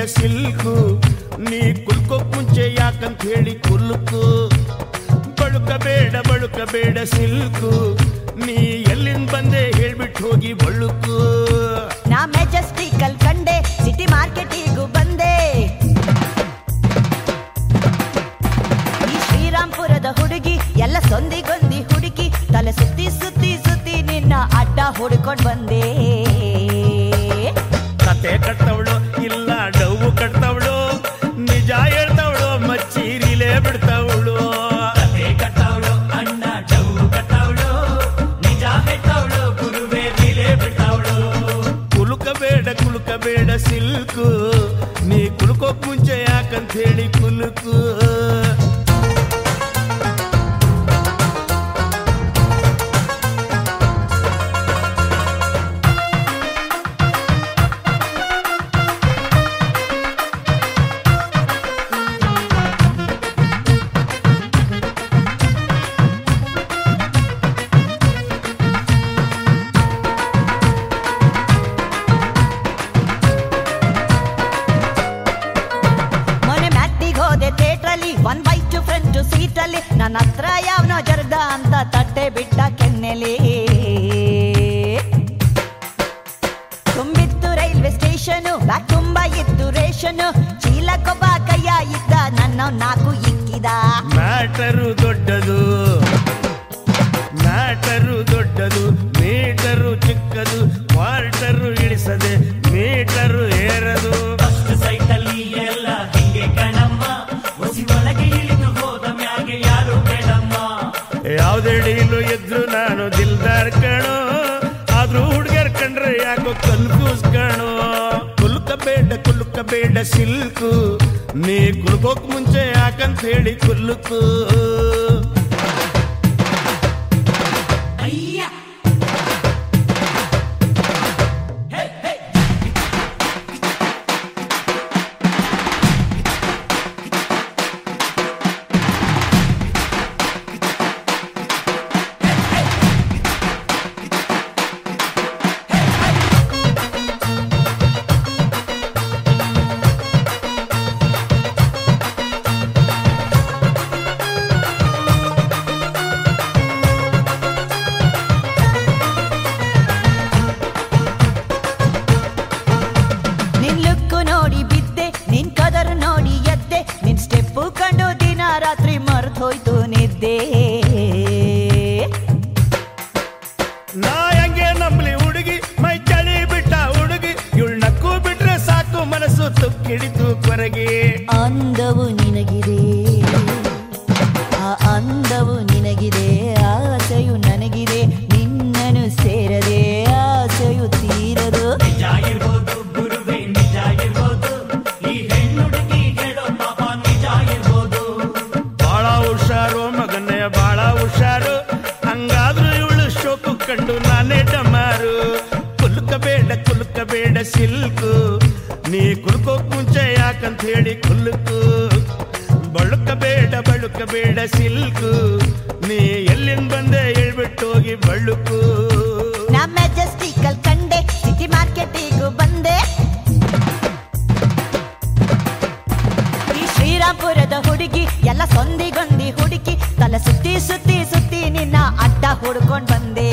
silk ನೀ ಕುಲ್ಕೋಕ್ ಮುಂಚೆ ಯಾಕಂತ ಹೇಳಿ ಕುಲ್ಕು ಬಳುಕಬೇಡ ಬಳುಕಬೇಡ ಸಿಲ್ಕು ನೀ ಎಲ್ಲಿಂದ ಬಂದೆ ಹೇಳ್ಬಿಟ್ಟು ಹೋಗಿ ಬಳುಕು ನಾ ಮೆಜೆಸ್ಟಿಕಲ್ ಕಂಡೆ ಸಿಟಿ ಮಾರ್ಕೆಟಿಗೂ ಬಂದೆ ಈ ಶ್ರೀರಾಮ್ಪುರದ ಹುಡುಗಿ ಎಲ್ಲ ಸೊಂದಿಗೊಂದಿ ಹುಡುಗಿ ತಲೆ ಸುತ್ತಿ ಸುತ್ತಿ ಸುತ್ತಿ ನಿನ್ನ ಅಡ್ಡ ಹುಡ್ಕೊಂಡ್ ಬಂದೆ ಕತೆ ಕಟ್ತವಳು ಇಲ್ಲ ಡವ್ವು ಕಟ್ತವಳು ನಿಜ ಹೇಳ್ತವಳು ಮಚ್ಚೀರಿಲೇ ಬಿಡ್ತವಳು ಕತೆ ಕಟ್ಟವಳು ಅಣ್ಣ ಡೌ ಕಟ್ಟವಳು ನಿಜ ಹೆಟ್ಟವಳು ಗುರುವೇ ಮೇಲೆ ಬಿಟ್ಟವಳು ಕುಲುಕಬೇಡ ಕುಲುಕಬೇಡ ಸಿಲ್ಕು ನೀ ಕುಲ್ಕೋಕ್ ಮುಂಚೆ ಯಾಕಂತ ಹೇಳಿ ಕುಲುಕು ಮೊನ್ನೆ ಮ್ಯಾಟಿಗ್ ಹೋದೆ ಥಿಯೇಟ್ರಲ್ಲಿ ಒನ್ ಬೈ ಟು ಫ್ರಂಟ್ ಸೀಟಲ್ಲಿ ನನ್ನ ಹತ್ರ ಯಾವನೋ ಜರ್ದ ಅಂತ ತಟ್ಟೆ ಬಿಟ್ಟ ಕೆನ್ನೆಲಿ ತುಂಬಿತ್ತು ರೈಲ್ವೆ ಸ್ಟೇಷನ್ ಬ್ಯಾಗ್ ತುಂಬಾ ಇತ್ತು ರೇಷನ್ ಚೀಲಕ್ಕೊಬ್ಬ ಕೈಯ ಇದ್ದ ನನ್ನ ನಾಲ್ಕು ಇಕ್ಕಿದ ಮ್ಯಾಟರು ದೊಡ್ಡದು ಮ್ಯಾಟರು ದೊಡ್ಡದು ಮೀಟರು ಚಿಕ್ಕದು ಕ್ವಾರ್ಟರು ಇಳಿಸದೆ ಮೀಟರು ಏರದು ಫಸ್ಟ್ ಸೈಟಲ್ಲಿ ಎಲ್ಲ ಹಿಂಗೆ ಕಣಮ್ಮ ಒಸಿ ಒಳಗೆ ಇಳಿದು ಹೋದ ಮ್ಯಾಗೆ ಯಾರು ಬೇಡಮ್ಮ ಯಾವ್ದೇ ಡೀಲು ಇದ್ರು ನಾನು ದಿಲ್ದಾರ್ ಕಣೋ ಆದ್ರೂ ಹುಡುಗರ್ ಕಂಡ್ರೆ ಯಾಕೋ ಕನ್ಫ್ಯೂಸ್ ಕಣೋ ಕುಲ್ಕಬೇಡ ಕುಲ್ಕಬೇಡ ಸಿಲ್ಕು ನೀ ಕುಲ್ಕೋಕ್ ಮುಂಚೆ ಯಾಕಂತ ಹೇಳಿ ಕುಲ್ಕು ಅಯ್ಯ ನಿನ್ ಲುಕ್ಕು ನೋಡಿ ಬಿದ್ದೆ ನಿನ್ ಕದರ್ ನೋಡಿ ಎದ್ದೆ ನಿನ್ ಸ್ಟೆಪ್ಪು ಕಂಡು ದಿನ ರಾತ್ರಿ ಮರ್ತೋಯ್ತು ನಿದ್ದೆ ನಾ ಹೆಂಗೆ ನಂಬ್ಲಿ ಹುಡುಗಿ ಮೈ ಚಳಿ ಬಿಟ್ಟ ಹುಡುಗಿ ಇವಳು ನಕ್ಕು ಬಿಟ್ರೆ ಸಾಕು ಮನಸ್ಸು ತುಕ್ಕಿಡಿತು ಕೊರಗಿ ಅಂದವು ನಿನಗಿದೆ ಆ ಅಂದವು ನಿನಗಿದೆ ಆಸೆಯು ನನಗಿದೆ ನಿನ್ನನು ಸೇರದೆ ಆಸೆಯು ತೀರದು ನಿಜ ಇರ್ಬೋದು ಗುರುವೇ ನಿಜ ಇರ್ಬೋದು ಈ ಹೆಣ್ಣುಡುಗಿ ಹೇಳೋ ಪಾಪ ನಿಜ ಇರ್ಬೋದು ಬಾಳ ಹುಷಾರು ಮಗನೇ ಬಾಳ ಹುಷಾರು ಹಂಗಾದ್ರೂ ಇವಳು ಶೋಕು ಕಂಡು ನಾನೇ ಡಮಾರು ಕುಲ್ಕಬೇಡ ಕುಲ್ಕಬೇಡ ಸಿಲ್ಕು ನೀ ಕುಲ್ಕೋಕ್ ಮುಂಚೆ ಯಾಕಂತ ಹೇಳಿ ಕುಲ್ಕು ಬಳುಕಬೇಡ ಬಳುಕಬೇಡ ಸಿಲ್ಕು ನೀ ಎಲ್ಲಿಂದ ಬಂದೆ ಹೇಳ್ಬಿಟ್ಟು ಹೋಗಿ ಬಳುಕು ನಾ ಮೆಜೆಸ್ಟಿಕಲ್ ಕಂಡೆ ಸಿಟಿ ಮಾರ್ಕೆಟಿಗೂ ಬಂದೆ ಈ ಶ್ರೀರಾಮ್ಪುರದ ಹುಡುಗಿ ಎಲ್ಲ ಸೊಂದಿಗೊಂದಿ ಹುಡುಕಿ ತಲೆ ಸುತ್ತಿ ಸುತ್ತಿ ಸುತ್ತಿ ನಿನ್ನ ಅಡ್ಡ ಹುಡ್ಕೊಂಡ್ ಬಂದೆ